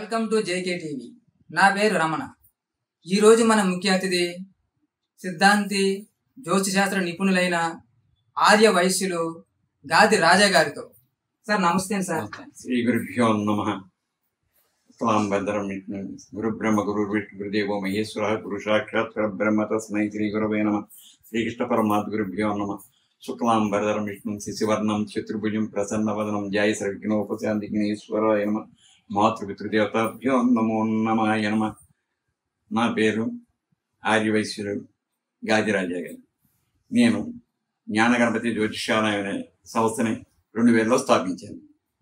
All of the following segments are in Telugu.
వెల్కమ్ టు జేకే టీవీ నా పేరు రమణ ఈరోజు మన ముఖ్య అతిథి సిద్ధాంతి జ్యోతిశాస్త్ర నిపుణులైన ఆర్య వైశ్యులు గాది రాజా గారితో సార్ నమస్తే సార్ శ్రీ గురుభ్యో నమ స్వాం భద్రం విష్ణు గురు బ్రహ్మ గురు విష్ణు గురుదేవో మహేశ్వర గురు సాక్షాత్ పరబ్రహ్మ తస్మై శ్రీ గురవే నమ శ్రీకృష్ణ పరమాత్ గురుభ్యో నమ శుక్లాం భరధరం విష్ణు శశివర్ణం చతుర్భుజం ప్రసన్నవదనం జాయ సర్విఘ్నోపశాంతిఘ్నేశ్వరాయ నమ మాతృపితృదేవతాభ్యో నమో నమాయ నమ నా పేరు ఆర్యవైశ్యుడు గాదిరాజా గారు నేను జ్ఞానగణపతి జ్యోతిషాలయం అనే సంస్థని రెండు వేలలో స్థాపించాను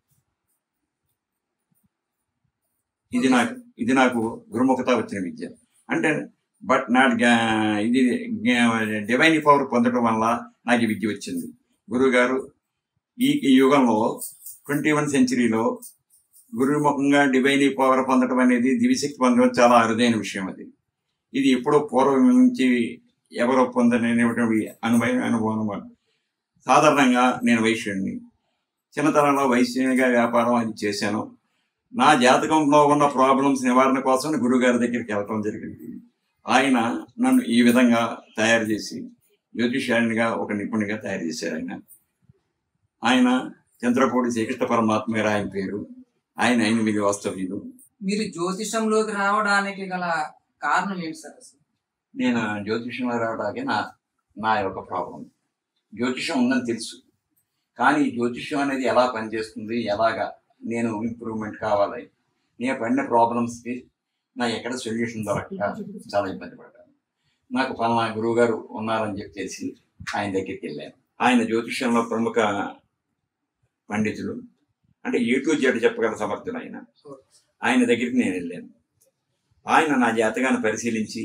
ఇది నాకు ఇది నాకు గురుముఖత వచ్చిన విద్య అంటే బట్ నా జ్ఞా- ఇది డివైన్ పవర్ పొందడం వల్ల నాకు ఈ విద్య వచ్చింది గురువుగారు ఈ ఈ యుగంలో ట్వంటీ వన్ సెంచరీలో గురుముఖంగా డివైన్ పవర్ పొందడం అనేది దివిశక్తి పొందడం చాలా అరుదైన విషయం అది ఇది ఎప్పుడో పూర్వం నుంచి ఎవరో పొందనేటువంటి అనుభవం అనుభవం సాధారణంగా నేను వైశ్యుడిని చిన్నతనంలో వైశ్యునిగా వ్యాపారం అది చేశాను నా జాతకంలో ఉన్న ప్రాబ్లమ్స్ నివారణ కోసం గురుగారి దగ్గరికి వెళ్ళటం జరిగింది ఆయన నన్ను ఈ విధంగా తయారు చేసి జ్యోతిష్యానిగా ఒక నిపుణునిగా తయారు చేశారు ఆయన ఆయన చంద్రపూడి శ్రీకృష్ణ పరమాత్మ గారు ఆయన పేరు ఆయన ఎనిమిది వాస్తవ్యులు మీరు జ్యోతిషంలోకి రావడానికి గల కారణం ఏంటి సార్ అసలు? నేను జ్యోతిష్యంలో రావడానికి నా నా యొక్క ప్రాబ్లం జ్యోతిషం ఉందని తెలుసు కానీ ఈ జ్యోతిషం అనేది ఎలా పనిచేస్తుంది ఎలాగా నేను ఇంప్రూవ్మెంట్ కావాలి నేను పడిన ప్రాబ్లమ్స్కి నా ఎక్కడ సొల్యూషన్ దొరకక చాలా ఇబ్బంది పడ్డాను నాకు పలానా గురువు గారు ఉన్నారని చెప్పేసి ఆయన దగ్గరికి వెళ్ళాను ఆయన జ్యోతిష్యంలో ప్రముఖ పండితులు అంటే ఏ టు జెడ్ చెప్పగల సమర్థులు ఆయన ఆయన దగ్గరికి నేను వెళ్ళాను ఆయన నా జాతకాన్ని పరిశీలించి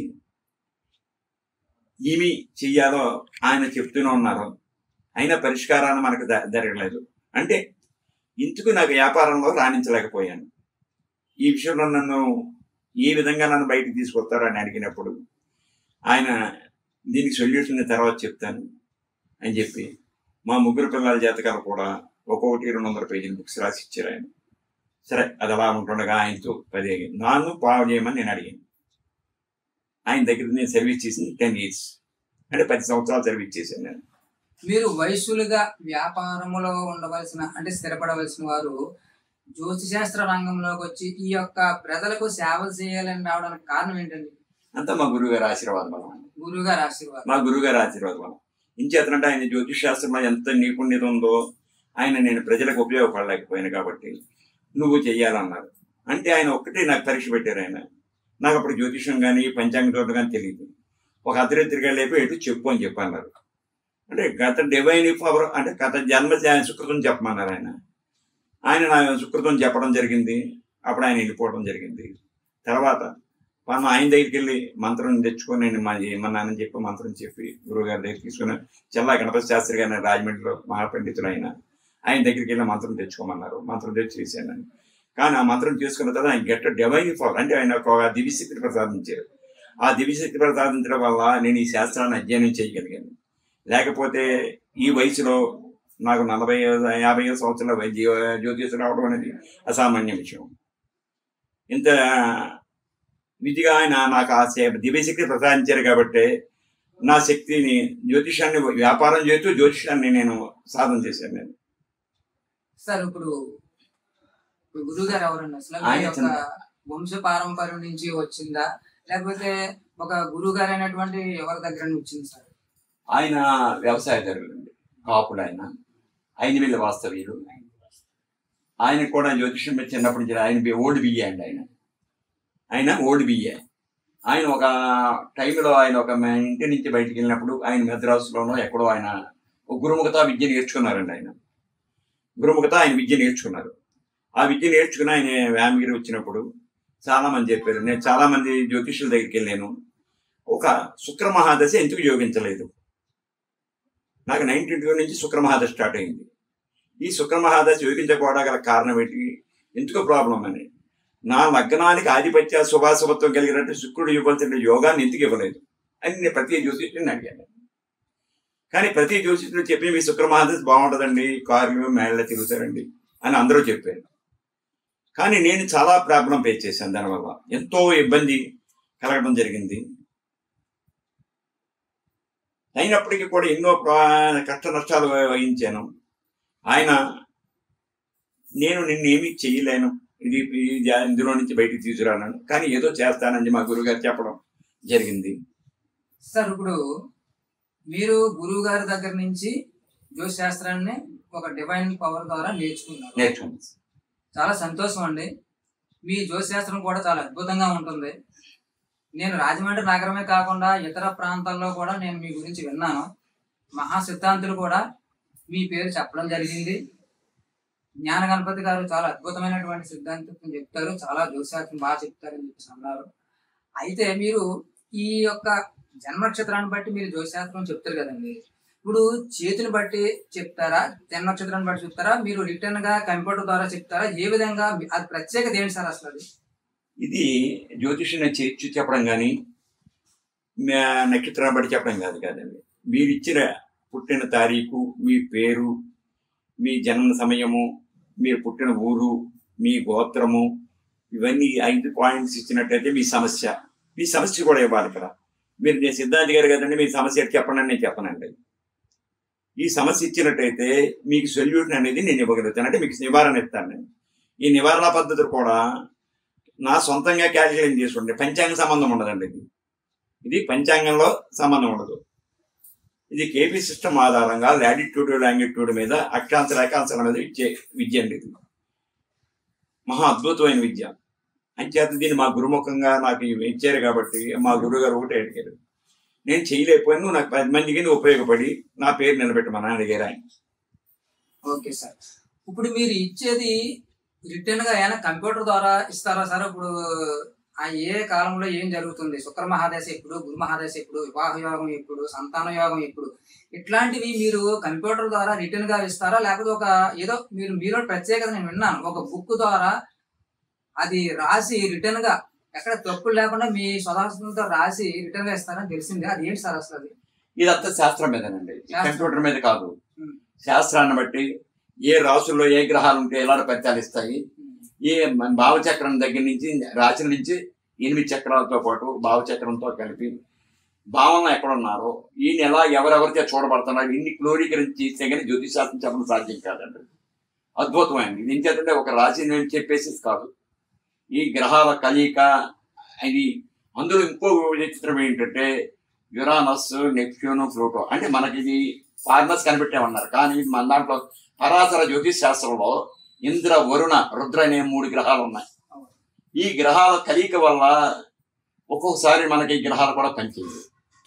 ఏమి చెయ్యాలో ఆయన చెప్తూనే ఉన్నారు అయినా పరిష్కారాన్ని మనకు ద- జరగలేదు అంటే ఇందుకు నాకు వ్యాపారంలో రాణించలేకపోయాను ఈ విషయంలో నన్ను ఏ విధంగా నన్ను బయటికి తీసుకొస్తారో అని అడిగినప్పుడు ఆయన దీనికి సొల్యూషన్ తర్వాత చెప్తాను అని చెప్పి మా ముగ్గురు పిల్లల జాతకాలు కూడా ఒక్కొక్కటి రెండు వందల పేజీల బుక్స్ రాసి ఇచ్చారు ఆయన సరే అది అలా ఉంటుండగా ఆయనతో పది నాన్ను పావు చేయమని నేను అడిగాను ఆయన దగ్గర నేను సర్వీస్ చేసింది టెన్ ఇయర్స్ అంటే పది సంవత్సరాలు సర్వీస్ చేశాను నేను మీరు వైశ్యులుగా వ్యాపారములో ఉండవలసిన అంటే స్థిరపడవలసిన వారు జ్యోతిశాస్త్ర రంగంలోకి వచ్చి ఈ యొక్క ప్రజలకు సేవలు చేయాలని రావడానికి కారణం ఏంటండి అంతా మా గురువు గారి ఆశీర్వాదం వల్ల గురువు గారి ఆశీర్వాదం మా గురువు గారి ఆశీర్వాదం వల్ల ఇంచేతనంటే ఆయన జ్యోతిష్ శాస్త్రంలో ఎంత నిపుణ్యత ఉందో ఆయన నేను ప్రజలకు ఉపయోగపడలేకపోయాను కాబట్టి నువ్వు చెయ్యాలన్నారు అంటే ఆయన ఒక్కటే నాకు పరీక్ష పెట్టారు ఆయన నాకు అప్పుడు జ్యోతిషం కానీ పంచాంగ చోట కానీ తెలియదు ఒక అర్ధరాత్రిగా లేపి ఎటు చెప్పు అని చెప్పన్నారు అంటే గత డివైన్ పవర్ అంటే గత జన్మ జ- సుకృతం చెప్పమన్నారు ఆయన ఆయన నా సుకృతం చెప్పడం జరిగింది అప్పుడు ఆయన వెళ్ళిపోవడం జరిగింది తర్వాత మనం ఆయన దగ్గరికి వెళ్ళి మంత్రం తెచ్చుకొని నేను మా మా నాన్న చెప్పి మంత్రం చెప్పి గురువుగారి దగ్గర తీసుకుని చెల్లా గణపతి శాస్త్రి గారిని రాజమండ్రిలో మహాపండితులు ఆయన ఆయన దగ్గరికి వెళ్ళి మంత్రం తెచ్చుకోమన్నారు మంత్రం తెచ్చి చేశాను కానీ ఆ మంత్రం చేసుకున్న తర్వాత ఆయన గెట్ డివైన్ పవర్ అంటే ఆయన ఒక దివ్యశక్తిని ప్రసాదించారు ఆ దివ్యశక్తి ప్రసాదించడం వల్ల నేను ఈ శాస్త్రాన్ని అధ్యయనం చేయగలిగాను లేకపోతే ఈ వయసులో నాకు నలభై యాభై సంవత్సరాల వయ- జీవ- జ్యోతిషం రావడం అనేది అసామాన్య విషయం ఇంత విధిగా ఆయన నాకు ఆ సే- దివ్యశక్తి ప్రసాదించారు కాబట్టి నా శక్తిని జ్యోతిషాన్ని వ్యాపారం చేస్తూ జ్యోతిషాన్ని నేను సాధన చేశాను నేను సార్ ఇప్పుడు ఇప్పుడు గురువు గారు ఎవరండి అసలు ఆయన మీ యొక్క చిన్న- వంశ పారంపర్యం నుంచి వచ్చిందా లేకపోతే ఒక గురువు గారు అయినటువంటి ఎవరి దగ్గర నుంచి వచ్చింది సార్ ఆయన వ్యవసాయదారులండి కాపుడు ఆయన ఐదు వేల వాస్తవ్యులు ఆయన కూడా జ్యోతిషం మీద చిన్నప్పటి నుంచి ఆయన బి- ఓల్డ్ బియ్య అండి ఆయన ఆయన ఓల్డ్ బియ్య ఆయన ఒక టైంలో ఆయన ఒక మా ఇంటి నుంచి బయటికి వెళ్ళినప్పుడు ఆయన మద్రాసులోనో ఎక్కడో ఆయన ఒక గురుముఖత విద్య నేర్చుకున్నారండి ఆయన గురుముఖత ఆయన విద్య నేర్చుకున్నారు ఆ విద్య నేర్చుకుని ఆయన వ్యామగిరి వచ్చినప్పుడు చాలా మంది చెప్పారు నేను చాలా మంది జ్యోతిష్యుల దగ్గరికి వెళ్ళాను ఒక శుక్ర మహాదశ ఎందుకు యోగించలేదు నాకు నైన్టీన్ టూ నుంచి శుక్ర మహాదశ స్టార్ట్ అయింది ఈ శుక్ర మహాదశ యోగించకపోవడం గల కారణం ఏంటి ఎందుకు ప్రాబ్లం అని నా లగ్నానికి ఆధిపత్య శుభాశుభత్వం కలిగినట్టు శుక్రుడు ఇవ్వాల్సిన యోగాన్ని ఎందుకు ఇవ్వలేదు అని నేను ప్రతి జ్యోతిష్యుని అడిగాను కానీ ప్రతి జ్యోతిష్యుడు చెప్పి మీ శుక్ర మహాదశ బాగుంటుందండి కార్లు మేళ్ళ తిరుగుతారండి అని అందరూ చెప్పారు కానీ నేను చాలా ప్రాబ్లం ఫేస్ చేశాను దానివల్ల ఎంతో ఇబ్బంది కలగడం జరిగింది అయినప్పటికీ కూడా ఎన్నో ప్రా- కష్ట నష్టాలు వహించాను ఆయన నేను నిన్నేమీ చేయలేను ఇది ఇది ఇందులో నుంచి బయటికి తీసుకురాను కానీ ఏదో చేస్తానని మా గురుగారు చెప్పడం జరిగింది సార్ ఇప్పుడు మీరు గురువు గారి దగ్గర నుంచి జ్యోతిష్ శాస్త్రాన్ని ఒక డివైన్ పవర్ ద్వారా నేర్చుకున్నారు నేర్చుకుంది చాలా సంతోషం అండి మీ జ్యోతిష్ శాస్త్రం కూడా చాలా అద్భుతంగా ఉంటుంది నేను రాజమండ్రి నగరమే కాకుండా ఇతర ప్రాంతాల్లో కూడా నేను మీ గురించి విన్నాను మహా సిద్ధాంతులు కూడా మీ పేరు చెప్పడం జరిగింది జ్ఞాన గణపతి గారు చాలా అద్భుతమైనటువంటి సిద్ధాంతం చెప్తారు చాలా జ్యోతిశాస్త్రం బాగా చెప్తారని చెప్పేసి అన్నారు అయితే మీరు ఈ యొక్క జన్మ నక్షత్రాన్ని బట్టి మీరు జ్యోతిశాస్త్రం చెప్తారు కదండి ఇప్పుడు చేతిని బట్టి చెప్తారా జన్మ నక్షత్రాన్ని బట్టి చెప్తారా మీరు రిటర్న్ గా కంప్యూటర్ ద్వారా చెప్తారా ఏ విధంగా మీ- అది ప్రత్యేకత ఏంటి సార్ అసలు అది ఇది జ్యోతిషుని చేర్చి చెప్పడం కానీ నక్షత్రాన్ని బట్టి చెప్పడం కాదు కాదండి మీరు ఇచ్చిన పుట్టిన తారీఖు మీ పేరు మీ జన్మ సమయము మీరు పుట్టిన ఊరు మీ గోత్రము ఇవన్నీ ఐదు పాయింట్స్ ఇచ్చినట్టయితే మీ సమస్య మీ సమస్య కూడా ఇవ్వాలి కదా మీరు నేను సిద్ధాంతి గారు కదండి మీ సమస్య ఎట్లా చెప్పండి అని నేను చెప్పనండి ఈ సమస్య ఇచ్చినట్టయితే మీకు సొల్యూషన్ అనేది నేను ఇవ్వగలుగుతాను అంటే మీకు నివారణ ఇస్తాను నేను ఈ నివారణ పద్ధతులు కూడా నా సొంతంగా క్యాల్కులేట్ చేసుకుంటే పంచాంగ సంబంధం ఉండదండి ఇది ఇది పంచాంగంలో సంబంధం ఉండదు ఇది కేపీ సిస్టమ్ ఆధారంగా లాటిట్యూడ్ లాంగిట్యూడ్ మీద అక్షాంశ రేఖాంశాల మీద ఇచ్చే విద్య అండి ఇది మహా అద్భుతమైన విద్య అంచేత దీన్ని మా గురుముఖంగా నాకు ఇవి ఇచ్చారు కాబట్టి మా గురువు గారు ఒకటే అడిగారు నేను చేయలేకపోయాను నువ్వు నాకు పది మందికి నువ్వు ఉపయోగపడి నా పేరు నిలబెట్టమని అడిగారు ఆయన ఓకే సార్ ఇప్పుడు మీరు ఇచ్చేది రిటర్న్ గా ఏమైనా కంప్యూటర్ ద్వారా ఇస్తారా సార్ ఇప్పుడు ఆ ఏ కాలంలో ఏం జరుగుతుంది శుక్ర మహాదశ ఎప్పుడు గురు మహాదశ ఎప్పుడు వివాహ యోగం ఎప్పుడు సంతాన యోగం ఎప్పుడు ఇట్లాంటివి మీరు కంప్యూటర్ ద్వారా రిటర్న్ గా ఇస్తారా లేకపోతే ఒక ఏదో మీరు మీలో ప్రత్యేకత నేను విన్నాను ఒక బుక్ ద్వారా అది రాసి రిటర్న్ గా ఎక్కడ తప్పులు లేకుండా మీ స్వదాసంతో రాసి రిటర్న్ గా ఇస్తారని తెలిసింది అది ఏంటి సార్ అసలు అది ఇదంతా శాస్త్రం మీదనండి శాస్త్రం. కంప్యూటర్ మీద కాదు ఉం. శాస్త్రాన్ని బట్టి ఏ రాసుల్లో ఏ గ్రహాలు ఉంటే ఎలాంటి ఫలితాలు ఇస్తాయి ఈ మన భావచక్రం దగ్గర నుంచి రాశి నుంచి ఎనిమిది చక్రాలతో పాటు భావచక్రంతో కలిపి భావన ఎక్కడ ఉన్నారో ఈయన ఎలా ఎవరెవరితో చూడబడుతున్నారు ఇన్ని క్లోరీకరించి చేస్తే కానీ జ్యోతిశాస్త్రం చెప్పడం సాధ్యం కాదండి అద్భుతమైనది ఇది ఏం చేద్దంటే ఒక రాశి నేను చెప్పేసి కాదు ఈ గ్రహాల కలయిక ఇది అందులో ఇంకో విచిత్రం ఏంటంటే యురానస్ నెప్ట్యూన్ ప్లూటో అంటే మనకి ఇది ఫార్మర్స్ కనిపెట్టామన్నారు కానీ ఇది మన దాంట్లో పరాశర జ్యోతిష్ శాస్త్రంలో ఇంద్ర వరుణ రుద్ర అనే మూడు గ్రహాలు ఉన్నాయి ఈ గ్రహాల కలయిక వల్ల ఒక్కొక్కసారి మనకి ఈ గ్రహాలు కూడా పనిచేయదు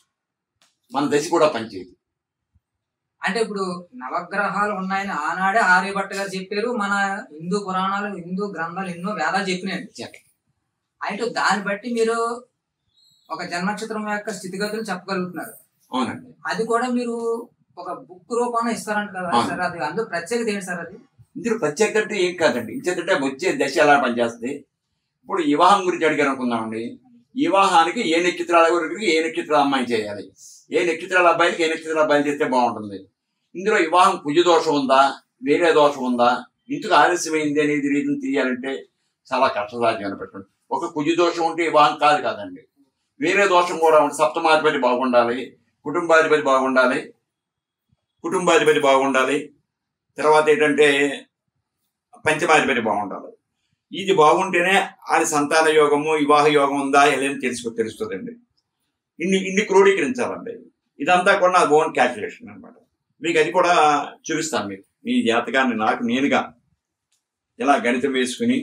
మన దశ కూడా పనిచేయదు అంటే ఇప్పుడు నవగ్రహాలు ఉన్నాయని ఆనాడే ఆర్యభట్ట గారు చెప్పారు మన హిందూ పురాణాలు హిందూ గ్రంథాలు ఎన్నో వేదాలు చెప్పినాయి చెప్ప- అయితే దాన్ని బట్టి మీరు ఒక జన్మనక్షత్రం యొక్క స్థితిగతులు చెప్పగలుగుతున్నారు అవునండి అది కూడా మీరు ఒక బుక్ రూపంలో ఇస్తారంట కదా అవును. సార్ అది అందులో ప్రత్యేకత ఏంటి సార్ అది ఇందులో ప్రత్యేకత అంటే ఏం కాదండి ఇంచేతంటే వచ్చే దశ ఎలా పనిచేస్తుంది ఇప్పుడు వివాహం గురించి అడిగారు అనుకుందామండి వివాహానికి ఏ నక్షత్రాల గురించి ఏ నక్షత్రాల అమ్మాయి చేయాలి ఏ నక్షత్రాల అబ్బాయికి ఏ నక్షత్రాల అబ్బాయిలు చేస్తే బాగుంటుంది ఇందులో వివాహం కుజ దోషం ఉందా వేరే దోషం ఉందా ఇందుకు ఆలస్యమైంది అనేది రీతిని తీయాలంటే చాలా కష్టసాధ్యం అనిపెట్టండి ఒక కుజ దోషం ఉంటే వివాహం కాదు కాదండి వేరే దోషం కూడా ఉంది సప్తమాధిపతి బాగుండాలి కుటుంబాధిపతి బాగుండాలి కుటుంబాధిపతి బాగుండాలి తర్వాత ఏంటంటే పంచమాధిపతి బాగుండాలి ఇది బాగుంటేనే ఆయన సంతాన యోగము వివాహ యోగం ఉందా లేదని తెలుసుకో తెలుస్తుందండి ఇన్ని ఇన్ని క్రోడీకరించాలండి ఇదంతా కూడా నా ఓన్ క్యాల్కులేషన్ అన్నమాట మీకు అది కూడా చూపిస్తాను మీకు మీ జాతకాన్ని నాకు నేనుగా ఇలా గణితం వేసుకుని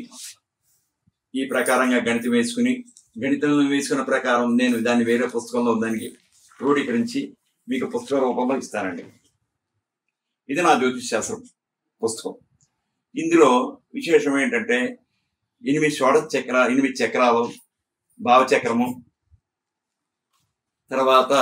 ఈ ప్రకారంగా గణితం వేసుకుని గణితం వేసుకున్న ప్రకారం నేను దాన్ని వేరే పుస్తకంలో దానికి క్రోడీకరించి మీకు పుస్తక రూపంలో ఇస్తానండి ఇది నా జ్యోతిష్ శాస్త్రం పుస్తకం ఇందులో విశేషం ఏంటంటే ఎనిమిది షోడశ చక్ర ఎనిమిది చక్రాలు భావచక్రము తర్వాత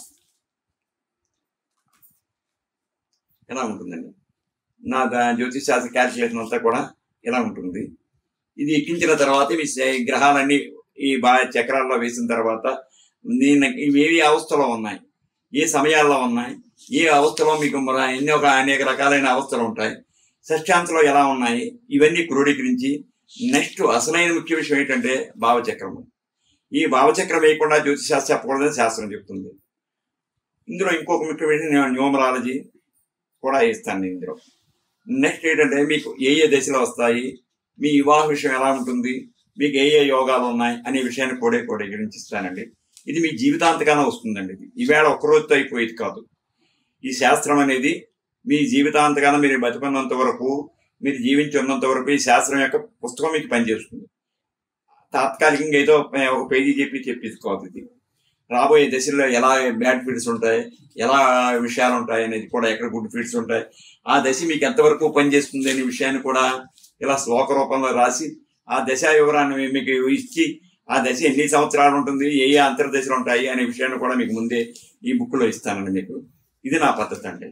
ఎలా ఉంటుందండి నా దా- జ్యోతిష్ శాస్త్ర క్యాల్కులేషన్ అంతా కూడా ఎలా ఉంటుంది ఇది ఎక్కించిన తర్వాత మీ శ- గ్రహాలన్నీ ఈ బా చక్రాల్లో వేసిన తర్వాత నేను ఇవి ఏవి అవస్థలో ఉన్నాయి ఏ సమయాల్లో ఉన్నాయి ఏ అవస్థలో మీకు మన ఎన్ని ఒక అనేక రకాలైన అవస్థలు ఉంటాయి షష్టాంశలో ఎలా ఉన్నాయి ఇవన్నీ క్రోడీకరించి నెక్స్ట్ అసలైన ముఖ్య విషయం ఏంటంటే భావచక్రము ఈ భావచక్రం వేయకుండా జ్యోతిశాస్త్రం చెప్పకూడదని శాస్త్రం చెప్తుంది ఇందులో ఇంకొక ముఖ్య విషయం న్యూమరాలజీ కూడా ఇస్తాను నేను ఇందులో నెక్స్ట్ ఏంటంటే మీకు ఏ ఏ దశలు వస్తాయి మీ వివాహ విషయం ఎలా ఉంటుంది మీకు ఏ ఏ యోగాలు ఉన్నాయి అనే విషయాన్ని కూడా కూడా గురించి ఇస్తానండి ఇది మీ జీవితాంతకాలం వస్తుందండి ఇది ఈవేళ ఒక్క రోజుతో అయిపోయేది కాదు ఈ శాస్త్రం అనేది మీ జీవితాంతకాలం మీరు బతుకున్నంత వరకు మీరు జీవించి ఉన్నంత వరకు ఈ శాస్త్రం యొక్క పుస్తకం మీకు పనిచేస్తుంది తాత్కాలికంగా ఏదో ఒక పేజీ చెప్పి చెప్పేది కాదు ఇది రాబోయే దశల్లో ఎలా బ్యాడ్ ఫీడ్స్ ఉంటాయి ఎలా విషయాలు ఉంటాయి అనేది కూడా ఎక్కడ గుడ్ ఫీడ్స్ ఉంటాయి ఆ దశ మీకు ఎంతవరకు పనిచేస్తుంది అనే విషయాన్ని కూడా ఇలా శ్లోక రూపంలో రాసి ఆ దశ వివరాన్ని మీకు ఇచ్చి ఆ దశ ఎన్ని సంవత్సరాలు ఉంటుంది ఏ ఏ అంతర్దశలు ఉంటాయి అనే విషయాన్ని కూడా మీకు ముందే ఈ బుక్లో ఇస్తానండి మీకు ఇది నా పద్ధతి అండి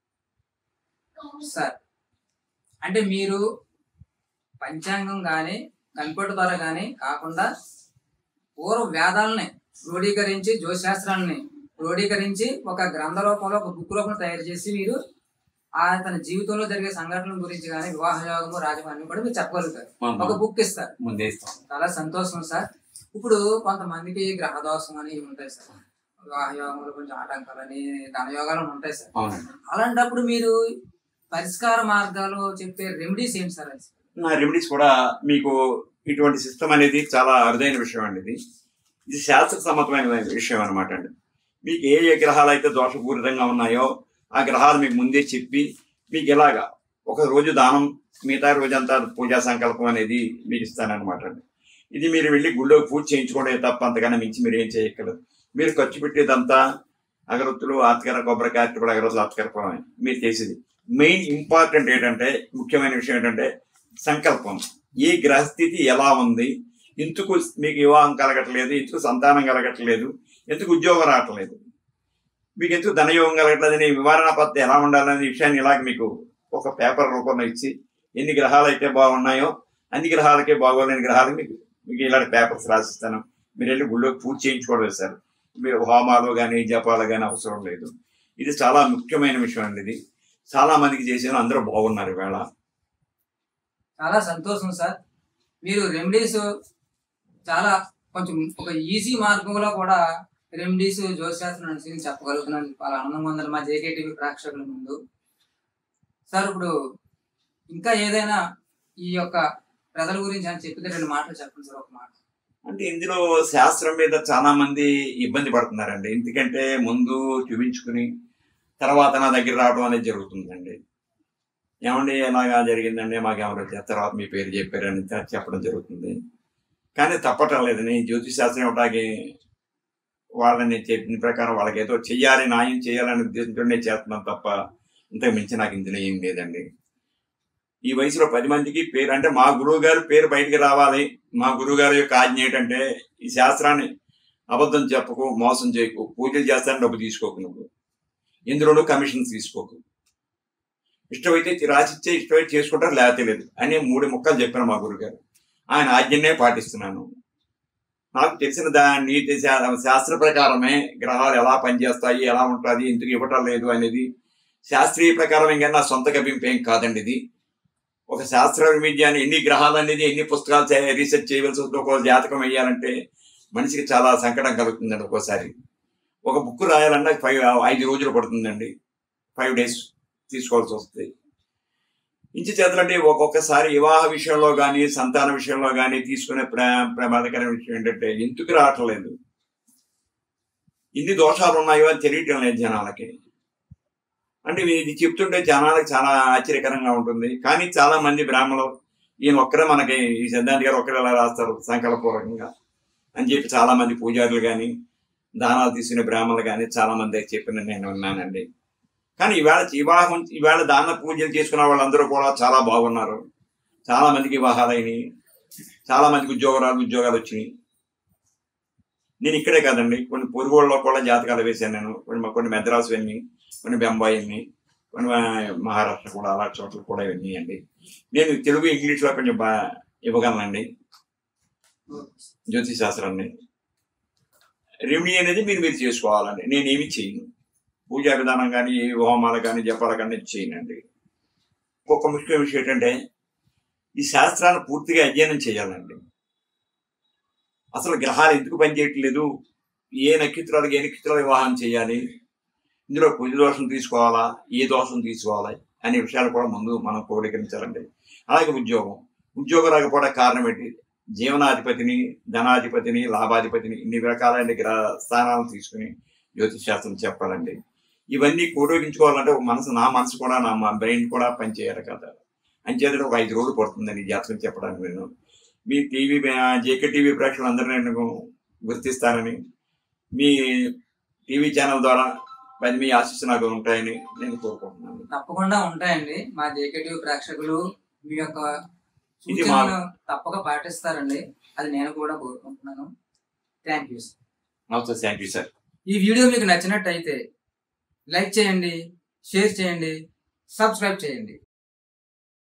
సార్ అంటే మీరు పంచాంగం కానీ కంప్యూటర్ ద్వారా కానీ కాకుండా పూర్వ వేదాలని క్రోడీకరించి జ్యోతిశాస్త్రాలని క్రోడీకరించి ఒక గ్రంథ రూపంలో ఒక బుక్ రూపంలో తయారు చేసి మీరు ఆ తన జీవితంలో జరిగే సంఘటనల గురించి కానీ వివాహ యోగము రాజమాన్యం కూడా మీరు చెప్పగలుగుతారు ఒక బుక్ ఇస్తారు ముందే ఇస్తాం చాలా సంతోషం సార్ ఇప్పుడు కొంతమందికి గ్రహ దోషం అని ఇవి ఉంటాయి సార్ వివాహ యోగంలో కొంచెం ఆటంకాలని ధనయోగాలు అని ఉంటాయి సార్ అవునండి అలాంటప్పుడు మీరు పరిష్కార మార్గాలు చెప్పే రెమెడీస్ ఏంటి సార్ అది? నా రెమెడీస్ కూడా మీకు ఇటువంటి సిస్టమ్ అనేది చాలా అరుదైన విషయం అండి ఇది ఇది శాస్త్ర సమ్మతమైన విషయం అనమాట అండి మీకు ఏ ఏ గ్రహాలు అయితే దోషపూరితంగా ఉన్నాయో ఆ గ్రహాలు మీకు ముందే చెప్పి మీకు ఇలాగా ఒక రోజు దానం మిగతా రోజంతా పూజా సంకల్పం అనేది మీకు ఇస్తానన్నమాట అండి ఇది మీరు వెళ్ళి గుళ్ళో పూజ చేయించుకోవడం తప్ప అంతకన్నా మించి మీరు ఏం చేయక్కర్లేదు మీరు ఖర్చు పెట్టేదంతా అగరొత్తులు ఆత్కర కొబ్బరికాయ అరటిపడి అగరొత్తులు ఆత్కరపడమే మీరు చేసేది మెయిన్ ఇంపార్టెంట్ ఏంటంటే ముఖ్యమైన విషయం ఏంటంటే సంకల్పం ఏ గ్రహస్థితి ఎలా ఉంది ఎందుకు మీకు వివాహం కలగట్లేదు ఎందుకు సంతానం కలగట్లేదు ఎందుకు ఉద్యోగం రావట్లేదు మీకు ఎందుకు ధనయోగం కలగట్లేదు అనే వివరణ పద్ధతి ఎలా ఉండాలనే విషయాన్ని ఇలాగ మీకు ఒక పేపర్ రూపంలో ఇచ్చి ఎన్ని గ్రహాలు అయితే బాగున్నాయో అన్ని గ్రహాలకే బాగోలేని గ్రహాలు మీకు మీకు ఇలాంటి పేపర్స్ రాసిస్తాను మీరు వెళ్ళి గుళ్ళోకి పూజ చేయించుకోవడం సార్ మీరు హోమాలు కానీ జపాలు కానీ అవసరం లేదు ఇది చాలా ముఖ్యమైన విషయం అండి ఇది చాలా మందికి చేసిన అందరూ బాగున్నారు ఈవేళ చాలా సంతోషం సార్ మీరు రెమెడీస్ చాలా కొంచెం ఒక ఈజీ మార్గంలో కూడా రెమెడీస్ జ్యోతిశాస్త్రం అనుసరించి చెప్పగలుగుతున్నాను చాలా ఆనందంగా ఉందండి మా జేకేటీవీ ప్రేక్షకుల ముందు సార్ ఇప్పుడు ఇంకా ఏదైనా ఈ యొక్క ప్రజల గురించి అని చెప్పితే రెండు మాటలు చెప్పండి సార్ ఒక మాట అంటే ఇందులో శాస్త్రం మీద చాలా మంది ఇబ్బంది పడుతున్నారండి ఎందుకంటే ముందు చూపించుకుని తర్వాత నా దగ్గర రావడం అనేది జరుగుతుందండి ఏమండి ఎలాగా జరిగిందండి మాకు ఎవరు వచ్చారు తర్వాత మీ పేరు చెప్పారని చె- చెప్పడం జరుగుతుంది కానీ తప్పటం లేదని జ్యోతిష్ శాస్త్రం ఇవ్వడానికి వాళ్ళని చెప్పిన ప్రకారం వాళ్ళకి ఏదో చెయ్యాలి న్యాయం చేయాలని ఉద్దేశంతోనే చేస్తున్నాం తప్ప ఇంతకు మించి నాకు ఇందులో ఏం లేదండి ఈ వయసులో పది మందికి పేరు అంటే మా గురువు గారు పేరు బయటికి రావాలి మా గురువు గారి యొక్క ఆజ్ఞ ఏంటంటే ఈ శాస్త్రాన్ని అబద్ధం చెప్పకు మోసం చేయకు పూజలు చేస్తాను డబ్బు తీసుకోకు నువ్వు ఇందులోనూ కమిషన్ తీసుకోకు ఇష్టమైతే రాసిచ్చే ఇష్టమైతే చేసుకుంటారు లేకపోతే లేదు అని మూడు ముక్కలు చెప్పాను మా గురుగారు ఆయన ఆజ్ఞనే పాటిస్తున్నాను నాకు తెలిసిన దా నీతి శా- శాస్త్ర ప్రకారమే గ్రహాలు ఎలా పనిచేస్తాయి ఎలా ఉంటుంది ఎందుకు ఇవ్వటం లేదు అనేది శాస్త్రీయ ప్రకారం ఇంకా నా సొంత గభింపు ఏం కాదండి ఇది ఒక శాస్త్ర విద్యాన్ని ఎన్ని గ్రహాలు అనేది ఎన్ని పుస్తకాలు చే- రీసెర్చ్ చేయవలసి వస్తుంది ఒక జాతకం వేయాలంటే మనిషికి చాలా సంకటం కలుగుతుందండి ఒక్కోసారి ఒక బుక్ రాయాలన్నా ఫైవ్ ఐదు రోజులు పడుతుందండి ఫైవ్ డేస్ తీసుకోవాల్సి వస్తుంది ఇంటి చేతులంటే ఒక్కొక్కసారి వివాహ విషయంలో కానీ సంతాన విషయంలో కానీ తీసుకునే ప్ర ప్రమాదకరమైన విషయం ఏంటంటే ఎందుకు రావట్లేదు ఇన్ని దోషాలు ఉన్నాయో అని తెలియటం లేదు జనాలకి అంటే ఇది చెప్తుంటే జనాలకు చాలా ఆశ్చర్యకరంగా ఉంటుంది కానీ చాలా మంది బ్రాహ్మణులు ఈయన ఒక్కరే మనకి ఈ సిద్ధాంతి గారు ఒక్కరే ఎలా రాస్తారు సంకల్పపూర్వకంగా అని చెప్పి చాలా మంది పూజారులు కానీ దానాలు తీసుకునే బ్రాహ్మణులు కానీ చాలా మంది చెప్పిన నేను విన్నానండి కానీ ఈవేళ వివాహం ఈవేళ దాన పూజలు చేసుకున్న వాళ్ళందరూ కూడా చాలా బాగున్నారు చాలా మందికి వివాహాలు అయినాయి చాలా మందికి ఉద్యోగాలు ఉద్యోగాలు వచ్చినాయి నేను ఇక్కడే కాదండి కొన్ని పొరుగుళ్ళలో కూడా జాతకాలు వేశాను నేను కొన్ని కొన్ని మెద్రాసు వెళ్ళి కొన్ని బొంబాయి వెళ్ళి కొన్ని మహారాష్ట్ర కూడా అలా చోట్ల కూడా వెళ్ళినాయండి నేను తెలుగు ఇంగ్లీష్లో కొంచెం బాగా ఇవ్వగలనండి జ్యోతిష్ శాస్త్రాన్ని రెమెడీ అనేది మీరు మీరు చేసుకోవాలండి నేనేమి చేయను పూజా విధానం కానీ హోమాలు కానీ జపాలు కానీ చేయనండి ఇంకొక ముఖ్య విషయం ఏంటంటే ఈ శాస్త్రాన్ని పూర్తిగా అధ్యయనం చేయాలండి అసలు గ్రహాలు ఎందుకు పనిచేయట్లేదు ఏ నక్షత్రాలకు ఏ నక్షత్రాలు వివాహం చేయాలి ఇందులో కుజ దోషం తీసుకోవాలా ఏ దోషం తీసుకోవాలి అనే విషయాలు కూడా ముందు మనం క్రోడీకరించాలండి అలాగే ఉద్యోగం ఉద్యోగం రాకపోవడం కారణం ఏంటి జీవనాధిపతిని ధనాధిపతిని లాభాధిపతిని ఇన్ని రకాలైన గ్రహ స్థానాలను తీసుకుని జ్యోతిష్ శాస్త్రం చెప్పాలండి ఇవన్నీ కూడోగించుకోవాలంటే ఒక మనసు నా మనసు కూడా నా బ్రెయిన్ కూడా పనిచేయాలి కదా అంచేత ఒక ఐదు రోజులు పడుతుందని ఈ జాతకం చెప్పడానికి నేను మీ టీవీ జేకే టీవీ ప్రేక్షకులు అందరూ నేను గుర్తిస్తానని మీ టీవీ ఛానల్ ద్వారా పది మీ ఆశీస్సు నాకు ఉంటాయని నేను కోరుకుంటున్నాను తప్పకుండా ఉంటాయండి మా జేకేటీవీ ప్రేక్షకులు మీ యొక్క ఇది మా- సూచనలు తప్పక పాటిస్తారండి అది నేను కూడా కోరుకుంటున్నాను థ్యాంక్ యూ నమస్తే థ్యాంక్ యూ సార్ ఈ వీడియో మీకు నచ్చినట్టయితే లైక్ చేయండి షేర్ చేయండి సబ్స్క్రైబ్ చేయండి